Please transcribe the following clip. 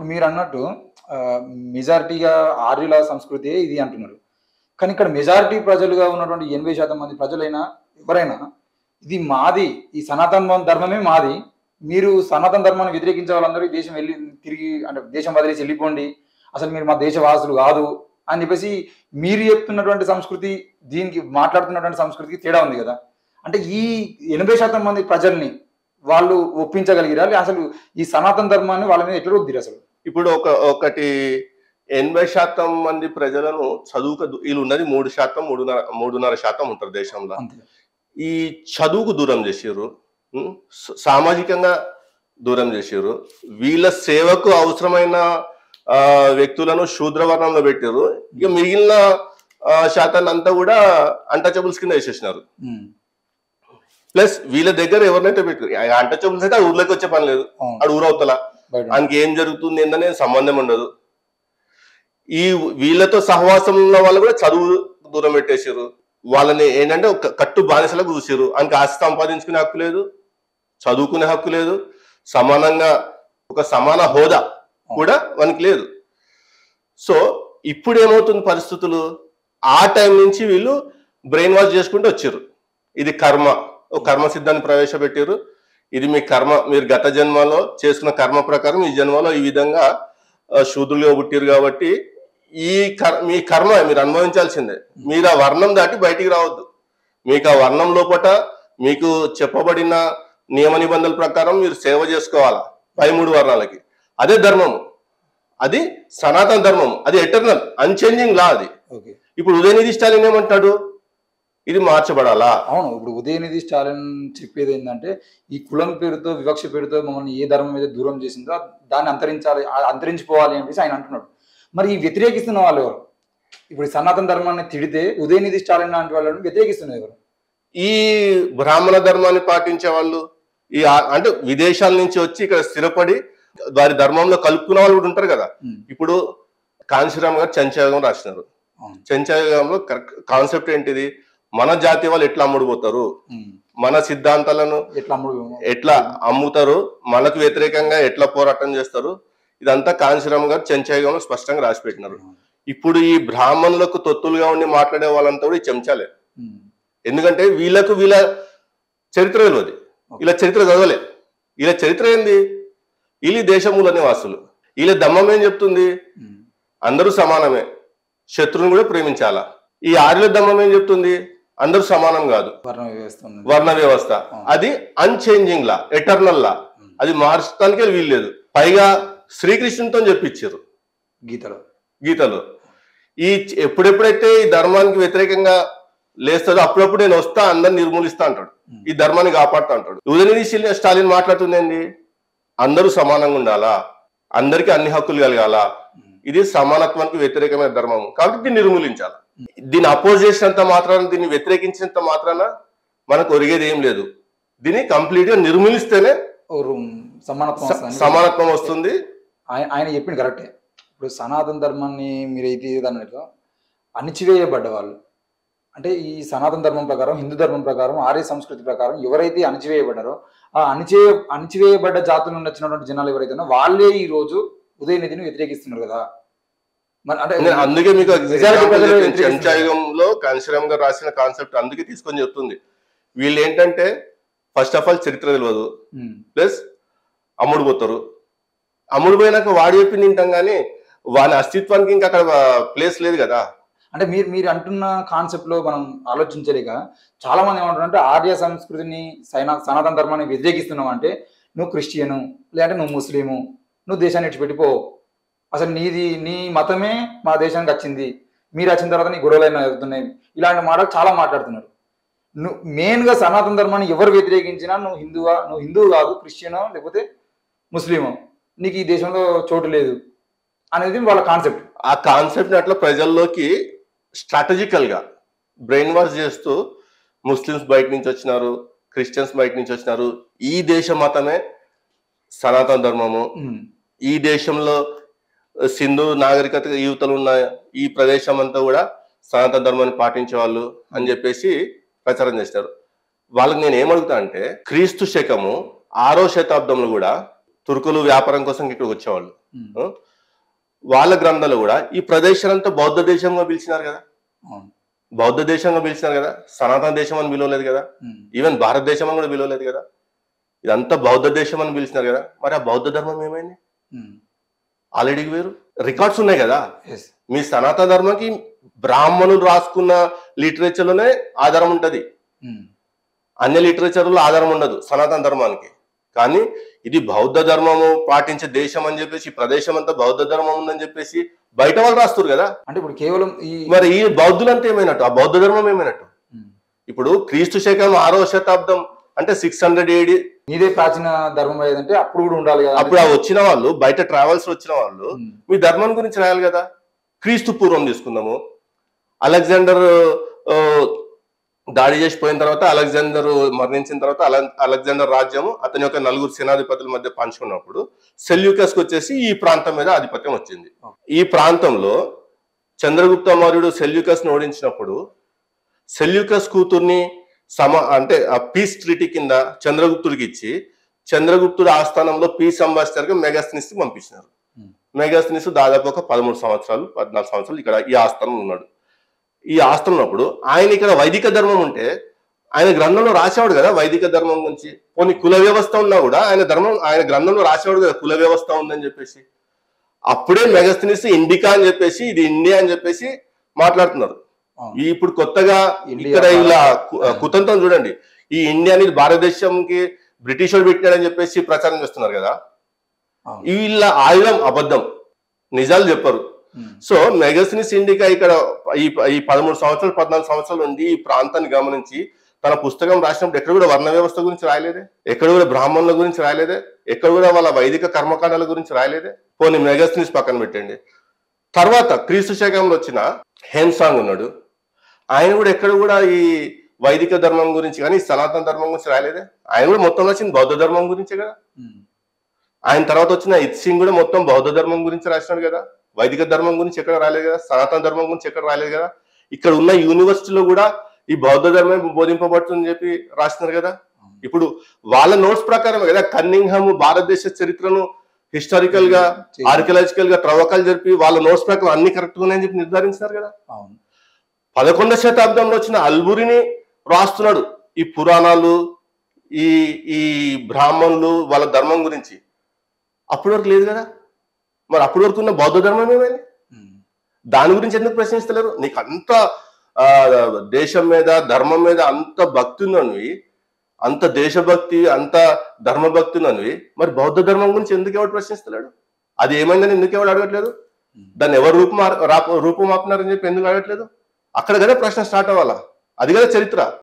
ఇప్పుడు మీరు అన్నట్టు మెజారిటీగా ఆర్యుల సంస్కృతి ఇది అంటున్నారు కానీ ఇక్కడ మెజారిటీ ప్రజలుగా ఉన్నటువంటి ఎనభై శాతం మంది ప్రజలైనా ఎవరైనా ఇది మాది ఈ సనాతన ధర్మమే మాది మీరు సనాతన ధర్మాన్ని వ్యతిరేకించే వాళ్ళందరూ ఈ దేశం వెళ్ళి తిరిగి అంటే దేశం వదిలేసి వెళ్ళిపోండి అసలు మీరు మా దేశవాసులు కాదు అని చెప్పేసి మీరు చెప్తున్నటువంటి సంస్కృతి దీనికి మాట్లాడుతున్నటువంటి సంస్కృతికి తేడా ఉంది కదా అంటే ఈ ఎనభై శాతం మంది ప్రజల్ని వాళ్ళు ఒప్పించగలిగిరా లే అసలు ఈ సనాతన ధర్మాన్ని వాళ్ళ మీద ఎట్లా రుద్దిరు అసలు ఇప్పుడు ఒక ఒకటి ఎనభై శాతం మంది ప్రజలను చదువుక వీళ్ళు ఉన్నది మూడు శాతం మూడున్నర మూడున్నర శాతం ఉంటారు దేశంలో అంతే ఈ చదువుకు దూరం చేసారు సామాజికంగా దూరం చేసారు వీళ్ళ సేవకు అవసరమైన ఆ, వ్యక్తులను శూద్ర వర్ణంలో పెట్టారు ఇక మిగిలిన ఆ, శాతాన్ని అంతా కూడా అంటచబుల్స్ కింద వేసేసినారు ఉమ్. ప్లస్ వీళ్ళ దగ్గర ఎవరినైతే పెట్టారు అంటచబుల్స్ అయితే ఆ ఊర్లోకి వచ్చే పని లేదు అవును. ఆడు ఊరవుతల బయట ఆయనకి ఏం జరుగుతుంది ఏందనే సంబంధం ఉండదు ఈ వీళ్ళతో సహవాసంలో వాళ్ళు కూడా చదువు దూరం పెట్టేసారు వాళ్ళని ఏంటంటే ఒక కట్టు బానిసలకు చూసారు ఆయనకి ఆస్తి సంపాదించుకునే హక్కు లేదు చదువుకునే హక్కు లేదు సమానంగా ఒక సమాన హోదా కూడా మనకి లేదు సో ఇప్పుడు ఏమవుతుంది పరిస్థితులు ఆ టైం నుంచి వీళ్ళు బ్రెయిన్ వాష్ చేసుకుంటూ వచ్చారు ఇది కర్మ ఒక కర్మ సిద్ధాన్ని ప్రవేశపెట్టారు ఇది మీ కర్మ మీరు గత జన్మలో చేసుకున్న కర్మ ప్రకారం ఈ జన్మలో ఈ విధంగా ఆ, శూద్రులుగా పుట్టారు కాబట్టి ఈ కర్ మీ కర్మ మీరు అనుభవించాల్సిందే మీరు ఆ వర్ణం దాటి బయటికి రావద్దు మీకు ఆ వర్ణం లోపట మీకు చెప్పబడిన నియమ నిబంధనల ప్రకారం మీరు సేవ చేసుకోవాలా పై మూడు వర్ణాలకి అదే ధర్మము అది సనాతన ధర్మం అది ఎటర్నల్ అన్చేంజింగ్ లా అది ఓకే ఇప్పుడు ఉదయనిధి స్టాలిన్ ఏమంటాడు ఇది మార్చబడాలా అవును ఇప్పుడు ఉదయనిధి స్టాలిన్ చెప్పేది ఏంటంటే ఈ కులం పేరుతో వివక్ష పేరుతో మమ్మల్ని ఏ ధర్మం మీద దూరం చేసిందో దాన్ని అంతరించాలి ఆ అంతరించిపోవాలి అని చెప్పేసి ఆయన అంటున్నాడు మరి ఈ వ్యతిరేకిస్తున్న వాళ్ళు ఎవరు ఇప్పుడు ఈ సనాతన ధర్మాన్ని తిడితే ఉదయనిధి స్టాలిన్ లాంటి వాళ్ళని వ్యతిరేకిస్తున్నారు ఎవరు ఈ బ్రాహ్మణ ధర్మాన్ని పాటించే వాళ్ళు ఈ ఆ- అంటే విదేశాల నుంచి వచ్చి ఇక్కడ స్థిరపడి వారి ధర్మంలో కలుపుకున్న వాళ్ళు కూడా ఉంటారు కదా ఉమ్, ఇప్పుడు కాంశీరామ్ గారు చంచాయుగం రాసినారు అవును చంచాయుగంలో కాన్సెప్ట్ ఏంటిది మన జాతి వాళ్ళు ఎట్లా అమ్ముడుపోతారు ఉమ్, మన సిద్ధాంతాలను ఎట్లా అమ్ముడు ఎట్లా అమ్ముతారు మనకు వ్యతిరేకంగా ఎట్లా పోరాటం చేస్తారు ఇదంతా కాంశీరామ్ గారు చెంచాయుగంలో స్పష్టంగా రాసి పెట్టినారు ఇప్పుడు ఈ బ్రాహ్మణులకు తొత్తులుగా ఉండి మాట్లాడే వాళ్ళంతా కూడా ఈ చెంచాలే ఉమ్, ఎందుకంటే వీళ్ళకు వీళ్ళ చరిత్ర తెలియదు వీళ్ళ చరిత్ర చదవలే వీళ్ళ చరిత్ర ఏంది వీళ్ళు ఈ దేశములనే వాసులు వీళ్ళ దమ్మం ఏం చెప్తుంది ఉమ్, అందరూ సమానమే శత్రువుని కూడా ప్రేమించాలా ఈ ఆర్యుల దమ్మం ఏం చెప్తుంది అందరూ సమానం కాదు వర్ణ వ్యవస్థ ఉంది వర్ణ వ్యవస్థ అది అన్చేంజింగ్ లా ఎటర్నల్ లా అది మార్చడానికే వీల్లేదు పైగా శ్రీకృష్ణునితో చెప్పించారు గీతలో గీతలో ఈ చ- ఎప్పుడెప్పుడైతే ఈ ధర్మానికి వ్యతిరేకంగా లేస్తుందో అప్పుడప్పుడు నేను వస్తా అందరిని నిర్మూలిస్తా అంటాడు ఈ ధర్మాన్ని కాపాడుతా అంటాడు ఉదయనిధి శిల్- స్టాలిన్ మాట్లాడుతుంది ఏంది అందరూ సమానంగా ఉండాలా అందరికీ అన్ని హక్కులు కలగాల ఇది సమానత్వానికి వ్యతిరేకమైన ధర్మం కాబట్టి దీన్ని నిర్మూలించాలి దీన్ని అపోజ్ చేసినంత మాత్రాన దీన్ని వ్యతిరేకించినంత మాత్రాన మనకు ఒరిగేది ఏం లేదు దీన్ని కంప్లీట్ గా నిర్మూలిస్తేనే ఓ రూమ్ సమానత్వం స- వస్తుందని సమానత్వం వస్తుంది ఆయన ఆయన చెప్పింది కరెక్టే ఇప్పుడు సనాతన ధర్మాన్ని మీరైతే అన్నట్లు అణిచివేయబడ్డ వాళ్ళు అంటే ఈ సనాతన ధర్మం ప్రకారం హిందూ ధర్మం ప్రకారం ఆర్య సంస్కృతి ప్రకారం ఎవరైతే అణిచివేయబడ్డారో ఆ అణిచే అణిచివేయబడ్డ జాతుల నుండి వచ్చినటువంటి జనాలు ఎవరైతే ఉన్నారో వాళ్ళే ఈ రోజు ఉదయనిధిని వ్యతిరేకిస్తున్నారు కదా మరి అంటే నేను అందుకే మీకు Majority example ప్రజలు చెప్పింది. వ్యతిరేకిస్తున్నారు. చెంచాయుగంలో కాంశీరామ్ గారు రాసిన కాన్సెప్ట్ అందుకే తీసుకొని చెప్తుంది వీళ్ళు ఏంటంటే ఫస్ట్ ఆఫ్ ఆల్ చరిత్ర తెలియదు ఉమ్, ప్లస్ అమ్ముడు పోతారు అమ్ముడు పోయినాక వాడు చెప్పి తింటాం కానీ వాని అస్తిత్వానికి ఇంకా అక్కడ ప్లేస్ లేదు కదా అంటే మీరు మీరు అంటున్న కాన్సెప్ట్ లో మనం ఆలోచించలేక చాలా మంది ఏమంటారంటే ఆర్య సంస్కృతిని సైనా సనాతన ధర్మాన్ని వ్యతిరేకిస్తున్నావు అంటే నువ్వు క్రిస్టియను లేదంటే నువ్వు ముస్లిము నువ్వు దేశాన్ని విడిచిపెట్టిపో అసలు నీది నీ మతమే మా దేశానికి వచ్చింది మీరు వచ్చిన తర్వాత నీ గొడవలు అయినా జరుగుతున్నాయి ఇలాంటి మాటలు చాలా మాట్లాడుతున్నారు నువ్వు మెయిన్గా సనాతన ధర్మాన్ని ఎవరు వ్యతిరేకించినా నువ్వు హిందువా నువ్వు హిందువు కాదు క్రిస్టియనో లేకపోతే ముస్లిమో నీకు ఈ దేశంలో చోటు లేదు అనేది వాళ్ళ కాన్సెప్ట్ ఆ కాన్సెప్ట్ ని అట్లా ప్రజల్లోకి స్ట్రాటజికల్ గా బ్రెయిన్ వాష్ చేస్తూ ముస్లిమ్స్ బయట నుంచి వచ్చినారు క్రిస్టియన్స్ బయట నుంచి వచ్చినారు ఈ దేశ మతమే సనాతన ధర్మము ఈ దేశంలో సింధు నాగరికత యువతలు ఉన్న ఈ ప్రదేశం అంతా కూడా సనాతన ధర్మాన్ని పాటించే వాళ్ళు అని చెప్పేసి ప్రచారం చేస్తారు వాళ్ళకి నేను ఏమడుగుతా అంటే క్రీస్తు శకము ఆరో శతాబ్దంలో కూడా తుర్కులు వ్యాపారం కోసం ఇక్కడికి వచ్చేవాళ్ళు ఉమ్, ఆ? వాళ్ళ గ్రంథాలు కూడా ఈ ప్రదేశాలంతా బౌద్ధ దేశంగా పిలిచినారు కదా అవును బౌద్ధ దేశంగా పిలిచినారు కదా సనాతన దేశం అని పిలవలేదు కదా ఉమ్, ఈవెన్ భారతదేశం అని కూడా పిలవలేదు కదా ఇదంతా బౌద్ధ దేశం అని పిలిచినారు కదా మరి ఆ బౌద్ధ ధర్మం ఏమైంది ఉమ్, ఆల్రెడీ వేరు రికార్డ్స్ ఉన్నాయి కదా yes. మీ సనాతన ధర్మంకి బ్రాహ్మణులు రాసుకున్న లిటరేచర్ లోనే ఆధారం ఉంటది ఉమ్, అన్య లిటరేచర్ లో ఆధారం ఉండదు సనాతన ధర్మానికి కానీ ఇది బౌద్ధ ధర్మము పాటించే దేశం అని చెప్పేసి ఈ ప్రదేశం అంతా బౌద్ధ ధర్మం ఉందని చెప్పేసి బయట వాళ్ళు రాస్తారు కదా అంటే ఇప్పుడు కేవలం ఈ మరి ఈ బౌద్ధులంతా ఏమైనట్టు ఆ బౌద్ధ ధర్మం ఏమైనట్టు ఉమ్, ఇప్పుడు క్రీస్తు శకం ఆరో శతాబ్దం అంటే సిక్స్ హండ్రెడ్ ఏడి మీదే ప్రాచీన ధర్మం ఏదంటే అప్పుడు కూడా ఉండాలి కదా అప్పుడు ఆ వచ్చిన వాళ్ళు బయట ట్రావెల్స్ వచ్చిన వాళ్ళు ఉమ్, మీ ధర్మం గురించి రాయాలి కదా క్రీస్తు పూర్వం తీసుకుందాము అలెగ్జాండర్ ఆ, దాడి చేసి పోయిన తర్వాత అలెగ్జాండర్ మరణించిన తర్వాత అల- అలెగ్జాండర్ రాజ్యము అతని యొక్క నలుగురు సేనాధిపతుల మధ్య పంచుకున్నప్పుడు సెల్యూకస్ వచ్చేసి ఈ ప్రాంతం మీద ఆధిపత్యం వచ్చింది ఈ ప్రాంతంలో చంద్రగుప్త మౌర్యుడు సెల్యూకస్ ని ఓడించినప్పుడు సెల్యూకస్ కూతుర్ని సమ అంటే ఆ పీస్ ట్రీటీ కింద చంద్రగుప్తుడికి ఇచ్చి చంద్రగుప్తుడి ఆస్థానంలో పీస్ అంబాసిడర్ గా మెగాస్నిస్ పంపించినారు Hmm. మెగాస్నిస్ దాదాపు ఒక పదమూడు సంవత్సరాలు పద్నాలుగు సంవత్సరాలు ఇక్కడ ఈ ఆస్థానంలో ఉన్నాడు ఈ ఆస్థానం ఉన్నప్పుడు ఆయన ఇక్కడ వైదిక ధర్మం ఉంటే ఆయన గ్రంథంలో రాసేవాడు కదా వైదిక ధర్మం గురించి కొన్ని కుల వ్యవస్థ ఉన్నా కూడా ఆయన ధర్మం ఆయన గ్రంథంలో రాసేవాడు కదా కుల వ్యవస్థ ఉందని చెప్పేసి అప్పుడే మెగస్థినిస్ ఇండికా అని చెప్పేసి ఇది ఇండియా అని చెప్పేసి మాట్లాడుతున్నారు అవును. ఈ ఇప్పుడు కొత్తగా ఇండియా ఇక్కడ ఇలా కు- భారత్. కుతంత్రం చూడండి ఈ ఇండియా అనేది భారతదేశంకి బ్రిటిష్ వాడు పెట్టాడని చెప్పేసి ప్రచారం చేస్తున్నారు కదా అవును. వీళ్ళ ఆయుధం అబద్ధం నిజాలు చెప్పరు ఉమ్, సో మెగస్నిస్ ఇండికా ఇక్కడ ఈ ఈ పదమూడు సంవత్సరాలు పద్నాలుగు సంవత్సరాలు ఉండి ఈ ప్రాంతాన్ని గమనించి తన పుస్తకం రాసినప్పుడు ఎక్కడ కూడా వర్ణ వ్యవస్థ గురించి రాయలేదే ఎక్కడ కూడా బ్రాహ్మణుల గురించి రాయలేదే ఎక్కడ కూడా వాళ్ళ వైదిక కర్మకాండాల గురించి రాయలేదే పోనీ మెగస్నిస్ పక్కన పెట్టండి తర్వాత క్రీస్తు శకంలో వచ్చిన హెన్సాంగ్ ఉన్నాడు ఆయన కూడా ఎక్కడ కూడా ఈ వైదిక ధర్మం గురించి కానీ సనాతన ధర్మం గురించి రాయలేదే ఆయన కూడా మొత్తం రాసింది బౌద్ధ ధర్మం గురించే కదా ఉమ్, ఆయన తర్వాత వచ్చిన ఇత్ సింగ్ కూడా మొత్తం బౌద్ధ ధర్మం గురించి రాసినాడు కదా వైదిక ధర్మం గురించి ఎక్కడ రాలేదు కదా సనాతన ధర్మం గురించి ఎక్కడ రాలేదు కదా ఇక్కడ ఉన్న యూనివర్సిటీలో కూడా ఈ బౌద్ధ ధర్మం బోధింపబడుతుందని చెప్పి రాసినారు కదా అవును. ఇప్పుడు వాళ్ళ నోట్స్ ప్రకారం కదా కన్నింగ్హామ్ భారతదేశ చరిత్రను హిస్టారికల్ గా చేసి- ఆర్కియలాజికల్ గా త్రవ్వకాలు జరిపి వాళ్ళ నోట్స్ ప్రకారం అన్ని కరెక్ట్ ఉన్నాయని చెప్పి నిర్ధారించినారు కదా అవును పదకొండవ శతాబ్దంలో వచ్చిన అల్బురిని రాస్తున్నాడు ఈ పురాణాలు ఈ ఈ బ్రాహ్మణులు వాళ్ళ ధర్మం గురించి అప్పటి వరకు లేదు కదా మరి అప్పటి వరకు ఉన్న బౌద్ధ ధర్మం ఏమైంది ఉమ్, దాని గురించి ఎందుకు ప్రశ్నిస్తలేరు నీకు అంత ఆ, దేశం మీద ధర్మం మీద అంత భక్తి ఉన్నవి అంత దేశభక్తి అంత ధర్మభక్తి ఉన్నవి మరి బౌద్ధ ధర్మం గురించి ఎందుకు ఎవరు ప్రశ్నిస్తలేడు అది ఏమైందని ఎందుకు ఎవరు అడగట్లేదు ఉమ్. దాన్ని ఎవరు రూపం రూపం ఆపినారని చెప్పి ఎందుకు అడగట్లేదు అక్కడ కదా ప్రశ్న స్టార్ట్ అవ్వాలా అది కదా చరిత్ర